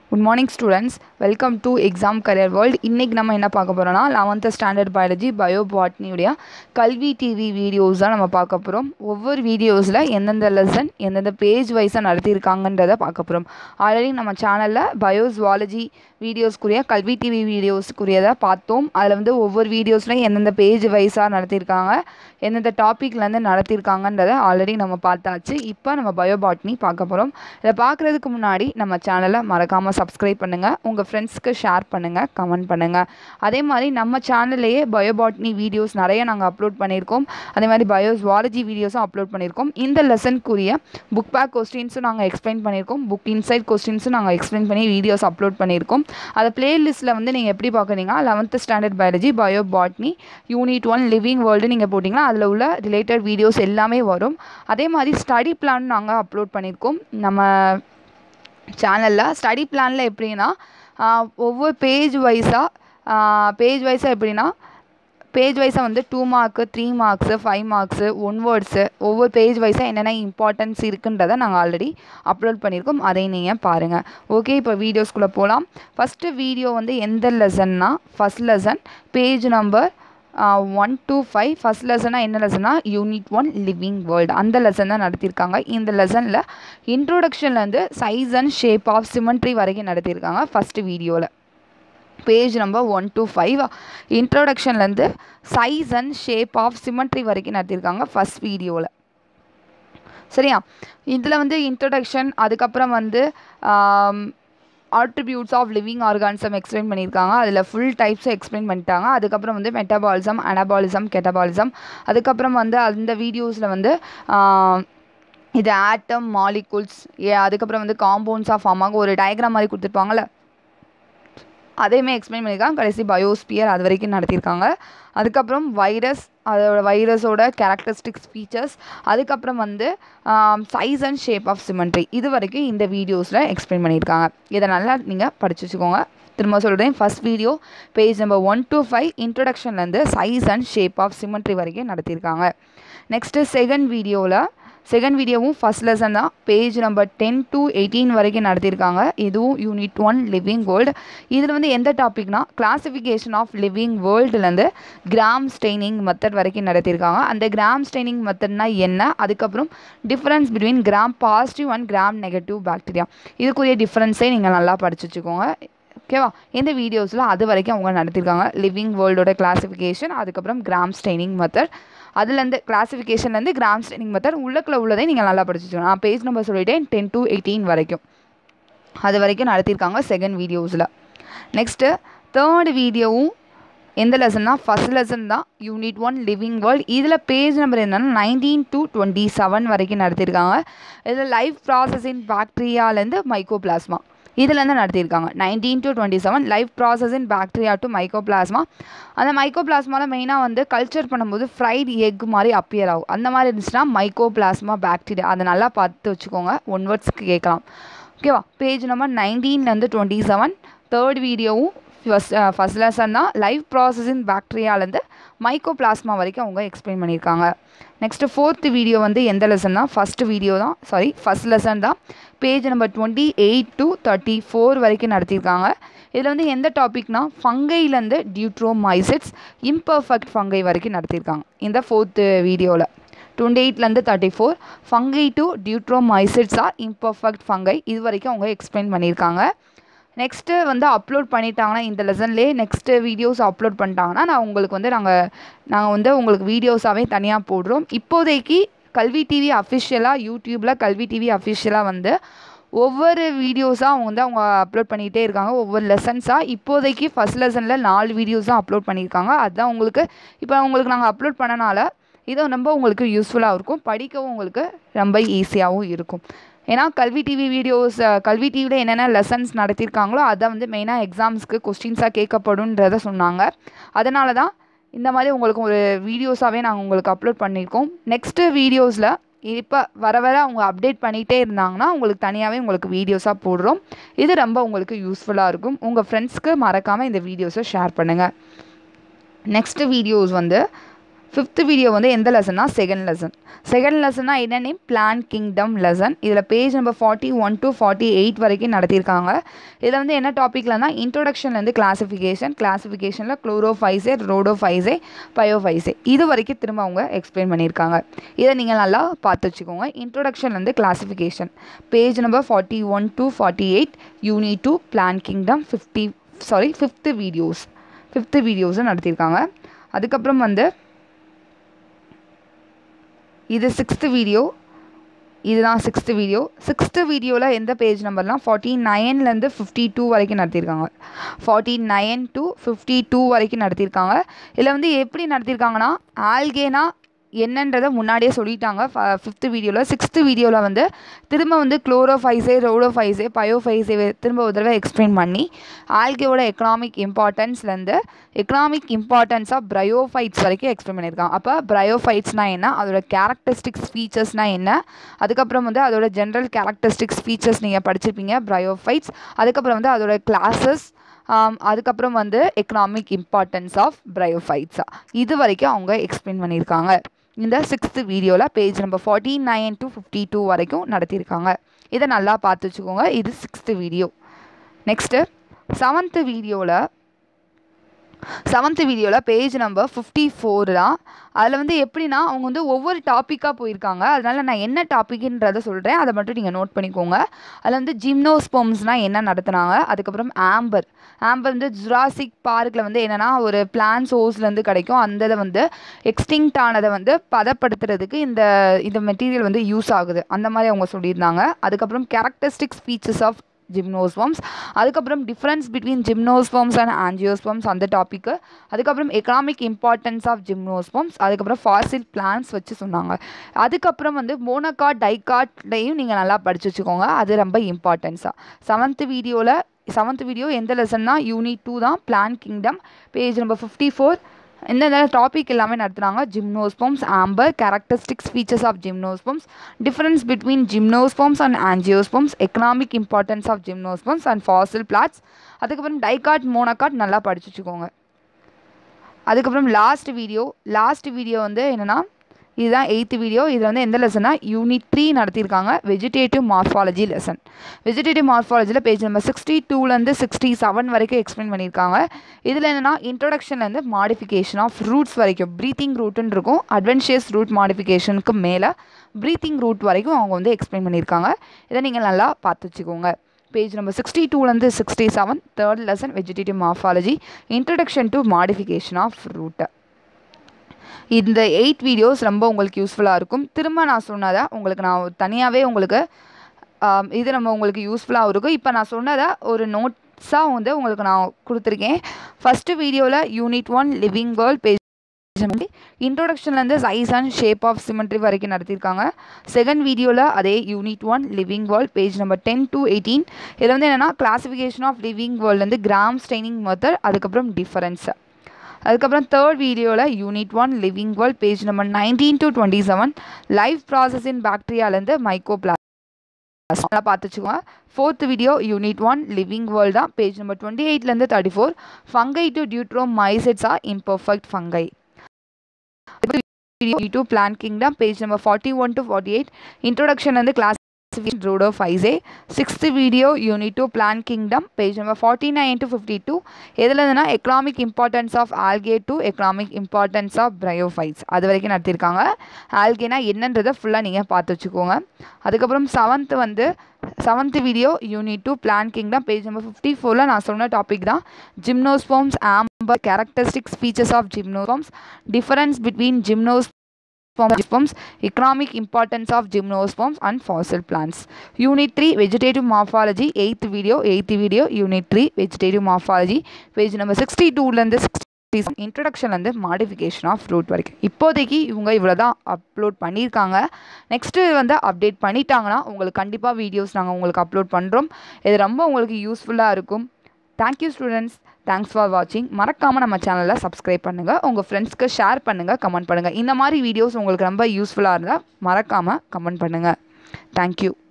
Good morning students welcome to exam career world இன்றைக்கி நம்ம என்ன பார்க்க போகிறோம்னா லெவன்த்து ஸ்டாண்டர்ட் பயாலஜி பயோ பாட்னியுடைய கல்வி டிவி வீடியோஸ் தான் நம்ம பார்க்க போகிறோம் ஒவ்வொரு வீடியோஸில் எந்தெந்த லெசன் எந்தெந்த பேஜ் வைஸாக நடத்தியிருக்காங்கன்றதை பார்க்க போகிறோம் ஆல்ரெடி நம்ம சேனலில் பயோ ஜுவாலஜி வீடியோஸ்க்குரிய கல்வி டிவி வீடியோஸ்க்குரியதை பார்த்தோம் அதில் வந்து ஒவ்வொரு வீடியோஸ்லையும் எந்தெந்த பேஜ் வைஸாக நடத்தியிருக்காங்க எந்தெந்த டாப்பிக்லேருந்து நடத்தியிருக்காங்கன்றதை ஆல்ரெடி நம்ம பார்த்தாச்சு இப்போ நம்ம பயோ பாட்னி பார்க்க போகிறோம் இதை பார்க்குறதுக்கு முன்னாடி நம்ம சேனலை மறக்காமல் சப்ஸ்கிரைப் பண்ணுங்கள் உங்கள் ஃப்ரெண்ட்ஸ்க்கு ஷேர் பண்ணுங்கள் கமெண்ட் பண்ணுங்கள் அதே மாதிரி நம்ம சேனல்லையே பயோபாட்னி வீடியோஸ் நிறைய நாங்கள் அப்லோட் பண்ணியிருக்கோம் அதே மாதிரி பயோ ஜுவாலஜி வீடியோஸும் அப்லோட் பண்ணியிருக்கோம் இந்த லெசனுக்குரிய புக் பேக் கொஸ்டின்ஸும் நாங்கள் எக்ஸ்பிளைன் பண்ணியிருக்கோம் புக் இன்சைட் கொஸ்டின்ஸும் நாங்கள் எக்ஸ்பிளைன் பண்ணி வீடியோஸ் அப்லோட் பண்ணியிருக்கோம் அதை பிளேலிஸ்ட்டில் வந்து நீங்கள் எப்படி பார்க்குறீங்கன்னா eleventh standard biology bio botany unit one living world நீங்கள் போட்டிங்கன்னா அதில் உள்ள ரிலேட்டட் வீடியோஸ் எல்லாமே வரும் அதே மாதிரி ஸ்டடி பிளான் நாங்கள் அப்லோட் பண்ணியிருக்கோம் நம்ம சேனலில் ஸ்டடி பிளானில் எப்படின்னா ஆஹ், ஒவ்வொரு பேஜ் வைஸாக பேஜ் வைஸாக எப்படின்னா பேஜ் வைஸாக வந்து two mark three marks five marks one words ஒவ்வொரு பேஜ் வைஸாக என்னென்ன இம்பார்ட்டன்ஸ் இருக்குன்றதை நாங்கள் ஆல்ரெடி அப்லோட் பண்ணியிருக்கோம் அதை நீங்கள் பாருங்கள் ஓகே இப்போ வீடியோஸ்குள்ளே போகலாம் ஃபஸ்ட்டு வீடியோ வந்து எந்த லெசன்னா first lesson page number one two five first லெசனாக என்ன லெசனா யூனிட் ஒன் லிவிங் வேர்ல்டு அந்த லெசன் தான் நடத்தியிருக்காங்க இந்த லெசனில் இன்ட்ரோடக்ஷன்லேருந்து size and shape of symmetry வரைக்கும் நடத்தியிருக்காங்க ஃபஸ்ட்டு வீடியோவில் page number one two five இன்ட்ரோடக்ஷன்லேருந்து size and shape of symmetry வரைக்கும் நடத்தியிருக்காங்க ஃபஸ்ட் வீடியோவில் சரியா இதில் வந்து இன்ட்ரடக்ஷன் அதுக்கப்புறம் வந்து attributes of living organism explain பண்ணியிருக்காங்க அதில் ஃபுல் டைப்ஸை எக்ஸ்பிளைன் பண்ணிட்டாங்க அதுக்கப்புறம் வந்து மெட்டபாலிசம் அனபாலிசம் கெட்டபாலிசம் அதுக்கப்புறம் வந்து அந்த வீடியோஸில் வந்து ஆம், இது ஆட்டம் மாலிகுல்ஸ் ஏ அதுக்கப்புறம் வந்து காம்பவுண்ட்ஸாக ஃபார்ம் ஆகும் ஒரு டயக்ராம் மாதிரி கொடுத்துருப்பாங்கல்ல அதையுமே எக்ஸ்பிளைன் பண்ணியிருக்காங்க கடைசி பயோஸ்பியர் அது வரைக்கும் நடத்தியிருக்காங்க அதுக்கப்புறம் வைரஸ் அதோட வைரஸோட கேரக்டரிஸ்டிக்ஸ் ஃபீச்சர்ஸ் அதுக்கப்புறம் வந்து size and shape of symmetry இது வரைக்கும் இந்த வீடியோஸில் எக்ஸ்பிளைன் பண்ணியிருக்காங்க இதை நல்லா நீங்கள் படிச்சு வச்சுக்கோங்க திரும்ப சொல்கிறேன் first video page number one to five இன்ட்ரடக்ஷன்லேருந்து size and shape of symmetry வரைக்கும் நடத்தியிருக்காங்க நெக்ஸ்ட்டு செகண்ட் வீடியோவில் செகண்ட் வீடியோவும் ஃபஸ்ட் லெசன் தான் page number ten to eighteen வரைக்கும் நடத்தியிருக்காங்க இதுவும் யூனிட் ஒன் லிவிங் வேர்ல்டு இதில் வந்து எந்த டாபிக்னா கிளாசிஃபிகேஷன் ஆஃப் லிவிங் வேர்ல்டுலேருந்து கிராம் ஸ்டெய்னிங் மெத்தட் வரைக்கும் நடத்தியிருக்காங்க அந்த கிராம் ஸ்டெய்னிங் மெத்தட்னா என்ன அதுக்கப்புறம் difference between gram positive and gram negative bacteria இதுக்குரிய டிஃப்ரென்ஸே நீங்கள் நல்லா படிச்சு வச்சுக்கோங்க ஓகேவா இந்த வீடியோஸில் அது வரைக்கும் அவங்க நடத்தியிருக்காங்க லிவிங் வேர்ல்டோட கிளாசிஃபிகேஷன் அதுக்கப்புறம் கிராம் ஸ்டெய்னிங் மெத்தட் அதுலேருந்து கிளாசிஃபிகேஷன்லேருந்து கிராம் ஸ்டெய்னிங் மெத்தட் உள்ளக்குள்ள உள்ளதை நீங்கள் நல்லா படிச்சு வச்சுக்கணும் நான் பேஜ் நம்பர் சொல்லிட்டேன் டென் to எயிட்டீன் வரைக்கும் அது வரைக்கும் நடத்தியிருக்காங்க செகண்ட் வீடியோஸில் நெக்ஸ்ட்டு தேர்ட் வீடியோவும் எந்த லெசன்னா ஃபஸ்ட் லெசன் தான் யூனிட் ஒன் லிவிங் வேர்ல்ட் இதில் பேஜ் நம்பர் என்னன்னா நைன்டீன் to டுவெண்ட்டி செவன் வரைக்கும் நடத்தியிருக்காங்க இதில் லைஃப் ப்ராசஸின் பாக்டீரியாலேருந்து மைக்கோபிளாஸ்மா இதுலேருந்து நடத்தியிருக்காங்க nineteen to twenty seven life process in bacteria to mycoplasma அந்த மைக்கோபிளாஸ்மாவில் மெயினாக வந்து கல்ச்சர் பண்ணும்போது ஃப்ரைட் எக் மாதிரி அப்பியர் ஆகும் அந்த மாதிரி இருந்துச்சுன்னா மைக்கோபிளாஸ்மா பாக்டீரியா அதை நல்லா பார்த்து வச்சுக்கோங்க ஒன் வேர்ட்ஸ்க்கு கேட்கலாம் ஓகேவா பேஜ் நம்பர் நைன்டீன்லேருந்து டுவெண்ட்டி செவன் தேர்ட் வீடியோவும் ஃபஸ்ட் ஃபஸ்ட் லெசன் தான் லைஃப் ப்ராசஸின் பாக்டீரியாலேருந்து மைக்கோபிளாஸ்மா வரைக்கும் அவங்க எக்ஸ்பிளைன் பண்ணியிருக்காங்க நெக்ஸ்ட்டு ஃபோர்த் வீடியோ வந்து எந்த லெசன் தான் ஃபஸ்ட் வீடியோ தான் சாரி ஃபஸ்ட் லெசன் தான் page number twenty eight to thirty four வரைக்கும் நடத்தியிருக்காங்க இதில் வந்து எந்த டாபிக்னா ஃபங்கைலேருந்து டியூட்ரோமைசிட்ஸ் இம்பர்ஃபெக்ட் ஃபங்கை வரைக்கும் நடத்தியிருக்காங்க இந்த ஃபோர்த்து வீடியோவில் டுவெண்ட்டி எயிட்லேருந்து thirty four fungi to deuteromycetes or imperfect fungi இது வரைக்கும் அவங்க எக்ஸ்பிளைன் பண்ணியிருக்காங்க நெக்ஸ்ட்டு வந்து அப்லோட் பண்ணிட்டாங்கன்னா இந்த லெசன்லேயே நெக்ஸ்ட்டு வீடியோஸ் அப்லோட் பண்ணிட்டாங்கன்னா நான் உங்களுக்கு வந்து நாங்கள் நாங்கள் வந்து உங்களுக்கு வீடியோஸாகவே தனியாக போடுறோம் இப்போதைக்கு கல்வி டிவி அஃபிஷியலாக யூடியூப்பில் கல்வி டிவி அஃபிஷியலாக வந்து ஒவ்வொரு வீடியோஸாக அவங்க வந்து அவங்க அப்லோட் பண்ணிகிட்டே இருக்காங்க ஒவ்வொரு லெசன்ஸாக இப்போதைக்கு ஃபஸ்ட் லெசனில் நாலு வீடியோஸ் தான் அப்லோட் பண்ணியிருக்காங்க அதுதான் உங்களுக்கு இப்போ உங்களுக்கு நாங்கள் அப்லோட் பண்ணனால இது ரொம்ப உங்களுக்கு யூஸ்ஃபுல்லாக இருக்கும் படிக்கவும் உங்களுக்கு ரொம்ப ஈஸியாகவும் இருக்கும் ஏன்னா கல்வி டிவி வீடியோஸ் கல்வி டிவியில் என்னென்ன லெசன்ஸ் நடத்தியிருக்காங்களோ அதை வந்து மெயினாக எக்ஸாம்ஸ்க்கு கொஸ்டின்ஸாக கேட்கப்படுன்றத சொன்னாங்க அதனால தான் இந்த மாதிரி உங்களுக்கு ஒரு வீடியோஸாகவே நாங்கள் உங்களுக்கு அப்லோட் பண்ணியிருக்கோம் நெக்ஸ்ட்டு வீடியோஸில் இப்போ வர வர அவங்க அப்டேட் பண்ணிகிட்டே இருந்தாங்கன்னா உங்களுக்கு தனியாகவே உங்களுக்கு வீடியோஸாக போடுறோம் இது ரொம்ப உங்களுக்கு யூஸ்ஃபுல்லாக இருக்கும் உங்கள் ஃப்ரெண்ட்ஸ்க்கு மறக்காமல் இந்த வீடியோஸை ஷேர் பண்ணுங்கள் நெக்ஸ்ட்டு வீடியோஸ் வந்து ஃபிஃப்த்து வீடியோ வந்து எந்த லெசன்னா செகண்ட் லெசன் செகண்ட் லெசன்னா என்ன நேம் பிளான் கிங்டம் லெசன் இதில் page number forty one to forty eight வரைக்கும் நடத்தியிருக்காங்க இதில் வந்து என்ன டாப்பிக்லனா இன்ட்ரோடக்ஷன்லேருந்து கிளாசிஃபிகேஷன் கிளாசிஃபிகேஷனில் குளோரோஃபைஸே ரோடோஃபைஸே பயோஃபைஸே இது வரைக்கும் திரும்ப அவங்க எக்ஸ்பிளைன் பண்ணியிருக்காங்க இதை நீங்கள் நல்லா பார்த்து வச்சுக்கோங்க இன்ட்ரோடக்ஷன்லேருந்து classification page number forty one to forty eight unit two plant kingdom fifty sorry fifth videos fifth வீடியோஸும் நடத்தியிருக்காங்க அதுக்கப்புறம் வந்து இது சிக்ஸ்த்து வீடியோ இதுதான் சிக்ஸ்த்து வீடியோ சிக்ஸ்த்து வீடியோவில் எந்த பேஜ் நம்பர்லாம் ஃபார்ட்டி நைன்லேருந்து ஃபிஃப்டி டூ வரைக்கும் நடத்தியிருக்காங்க forty nine to fifty two வரைக்கும் நடத்தியிருக்காங்க இதில் வந்து எப்படி நடத்தியிருக்காங்கன்னா ஆல்கேனா என்னன்றதை முன்னாடியே சொல்லிட்டாங்க ஃபிஃப்த்து வீடியோவில் சிக்ஸ்த்து வீடியோவில் வந்து திரும்ப வந்து குளோரோஃபைஸே ரோடோஃபைஸே பயோஃபைஸே திரும்ப ஒரு தடவை எக்ஸ்பிளைன் பண்ணி ஆல்கேவோட எக்கனாமிக் இம்பார்ட்டன்ஸ்லேருந்து எக்கனாமிக் இம்பார்ட்டன்ஸ் ஆஃப் ப்ரையோஃபைட்ஸ் வரைக்கும் எக்ஸ்பிளைன் பண்ணியிருக்காங்க அப்போ ப்ரையோஃபைட்ஸ்னால் என்ன அதோட கேரக்டரிஸ்டிக்ஸ் ஃபீச்சர்ஸ்னால் என்ன அதுக்கப்புறம் வந்து அதோட ஜென்ரல் கேரக்டரிஸ்டிக்ஸ் ஃபீச்சர்ஸ் நீங்கள் படிச்சிருப்பீங்க ப்ரையோஃபைட்ஸ் அதுக்கப்புறம் வந்து அதோட கிளாஸஸ் அதுக்கப்புறம் வந்து எக்கனாமிக் இம்பார்ட்டன்ஸ் ஆஃப் ப்ரையோஃபைட்ஸா இது வரைக்கும் அவங்க எக்ஸ்பிளைன் பண்ணியிருக்காங்க இந்த சிக்ஸ்த்து வீடியோவில் page number forty nine to fifty two வரைக்கும் நடத்தியிருக்காங்க இதை நல்லா பார்த்து வச்சுக்கோங்க இது சிக்ஸ்த்து வீடியோ நெக்ஸ்ட்டு செவன்த்து வீடியோவில் செவன்த்து வீடியோவில் பேஜ் நம்பர் ஃபிஃப்டி ஃபோர் தான் அதில் வந்து எப்படின்னா அவங்க வந்து ஒவ்வொரு டாப்பிக்காக போயிருக்காங்க அதனால் நான் என்ன டாப்பிக்ன்றதை சொல்கிறேன் அதை மட்டும் நீங்கள் நோட் பண்ணிக்கோங்க அதில் வந்து ஜிம்னோஸ்போம்ஸ்னால் என்ன நடத்துனாங்க அதுக்கப்புறம் ஆம்பர் ஆம்பர் வந்து ஜுராசிக் பார்க்கில் வந்து என்னென்னா ஒரு பிளான் சோர்ஸ்லேருந்து கிடைக்கும் அந்த இதை வந்து எக்ஸ்டிங்க்ட் ஆனதை வந்து பதப்படுத்துறதுக்கு இந்த இந்த மெட்டீரியல் வந்து யூஸ் ஆகுது அந்த மாதிரி அவங்க சொல்லியிருந்தாங்க அதுக்கப்புறம் கேரக்டரிஸ்டிக்ஸ் ஃபீச்சர்ஸ் ஆஃப் ஜிம்னோஸ்வம்ஸ் அதுக்கப்புறம் difference between gymnosperms and angiosperms அந்த டாப்பிக்கு அதுக்கப்புறம் எக்கனாமிக் இம்பார்ட்டன்ஸ் ஆஃப் ஜிம்னோஸ்வம்ஸ் அதுக்கப்புறம் ஃபாசில் பிளான்ஸ் வச்சு சொன்னாங்க அதுக்கப்புறம் வந்து மோனோகாட் டைகாட்லையும் நீங்கள் நல்லா படித்து வச்சுக்கோங்க அது ரொம்ப இம்பார்ட்டன்ஸாக செவன்த்து வீடியோவில் செவன்த் வீடியோ எந்த லெசன்னா யூனிட் டூ தான் plant kingdom page number fifty four இந்த டாபிக் எல்லாமே நடத்துனாங்க ஜிம்னோஸ்போம்ஸ் ஆம்பர் characteristics features of gymnosperms difference between gymnosperms and angiosperms economic importance of gymnosperms and fossil plants அதுக்கப்புறம் டைகாட் மோனோகாட் நல்லா படிச்சு வச்சுக்கோங்க அதுக்கப்புறம் லாஸ்ட் வீடியோ லாஸ்ட் வீடியோ வந்து என்னென்னா இதுதான் எயித்து வீடியோ இதில் வந்து எந்த லெசனா யூனிட் த்ரீ நடத்தியிருக்காங்க வெஜிடேட்டிவ் மார்ஃபாலஜி லெசன் வெஜிடேட்டிவ் மார்ஃபாலஜியில் பேஜ் நம்பர் சிக்ஸ்டி டூலேருந்து சிக்ஸ்டி செவன் வரைக்கும் எக்ஸ்பிளைன் பண்ணியிருக்காங்க இதில் என்னென்னா இன்ட்ரொடக்ஷன்லேருந்து மாடிஃபிகேஷன் ஆஃப் ரூட்ஸ் வரைக்கும் ப்ரீத்திங் ரூட்டுன்னு இருக்கும் அட்வென்ச்சர்ஸ் ரூட் மாடிஃபிகேஷனுக்கு மேலே ப்ரீத்திங் ரூட் வரைக்கும் அவங்க வந்து எக்ஸ்பிளைன் பண்ணியிருக்காங்க இதை நீங்கள் நல்லா பார்த்து வச்சுக்கோங்க பேஜ் நம்பர் சிக்ஸ்டி டூலேருந்து sixty seven third lesson vegetative morphology introduction to modification of ரூட்டை இந்த எயிட் வீடியோஸ் ரொம்ப உங்களுக்கு யூஸ்ஃபுல்லாக இருக்கும் திரும்ப நான் சொன்னதை உங்களுக்கு நான் தனியாகவே உங்களுக்கு இது நம்ம உங்களுக்கு யூஸ்ஃபுல்லாக இருக்கும் இப்போ நான் சொன்னதை ஒரு நோட்ஸாக வந்து உங்களுக்கு நான் கொடுத்துருக்கேன் ஃபஸ்ட்டு வீடியோவில் unit one living world page இன்ட்ரோடக்ஷன்லேருந்து size and shape of symmetry வரைக்கும் நடத்தியிருக்காங்க செகண்ட் வீடியோவில் அதே unit one living world page number ten to eighteen இதில் வந்து என்னென்னா கிளாஸிஃபிகேஷன் ஆஃப் லிவிங் வேர்ல்ட்லேருந்து கிராம் ஸ்டெய்னிங் மெத்தட் அதுக்கப்புறம் டிஃபரன்ஸு அதுக்கப்புறம் தேர்ட் வீடியோவில் unit one living world page number nineteen to twenty seven life process in பாக்டீரியாலேருந்து மைக்கோ பிளாஸ் நல்லா பார்த்துச்சுக்கோங்க fourth video unit one living world தான் பேஜ் நம்பர் டுவெண்ட்டி எயிட்லேருந்து thirty four fungi to deuteromycetes or imperfect fungi video plant kingdom page number forty one to forty eight introduction வந்து class rhodophyceae sixth video unit two plant kingdom page number forty nine to fifty two எதில் இருந்துன்னா economic importance of algae to economic importance of bryophytes அது வரைக்கும் நடத்தியிருக்காங்க ஆல்கேனா என்னன்றதை ஃபுல்லாக நீங்கள் பார்த்து வச்சுக்கோங்க அதுக்கப்புறம் செவன்த்து வந்து seventh video unit two plant kingdom page number fifty ஃபோரில் நான் சொன்ன டாபிக் தான் ஜிம்னோஸ்போம்ஸ் ஆம்பர் characteristics features of gymnosperms difference between ஜிம்னோஸ் gymnosperms, economic importance of gymnosperms and fossil plants. Unit 3 Vegetative Morphology 8th video 8th video Unit 3 Vegetative Morphology page number 62லேருந்து sixty இன்ட்ரடக்ஷன்லேருந்து modification of root வரைக்கும் இப்போதைக்கு இவங்க இவ்வளோ தான் upload பண்ணியிருக்காங்க next வந்து அப்டேட் பண்ணிட்டாங்கன்னா உங்களுக்கு கண்டிப்பாக வீடியோஸ் நாங்கள் உங்களுக்கு அப்லோட் பண்ணுறோம் இது ரொம்ப உங்களுக்கு யூஸ்ஃபுல்லாக இருக்கும் தேங்க்யூ ஸ்டூடெண்ட்ஸ் தேங்க்ஸ் ஃபார் வாட்சிங் மறக்காமல் நம்ம சேனலில் சப்ஸ்கிரைப் பண்ணுங்கள் உங்கள் ஃப்ரெண்ட்ஸ்க்கு ஷேர் பண்ணுங்கள் கமெண்ட் பண்ணுங்கள் இந்த மாதிரி வீடியோஸ் உங்களுக்கு ரொம்ப யூஸ்ஃபுல்லாக இருந்தால் மறக்காமல் கமெண்ட் பண்ணுங்கள் தேங்க்யூ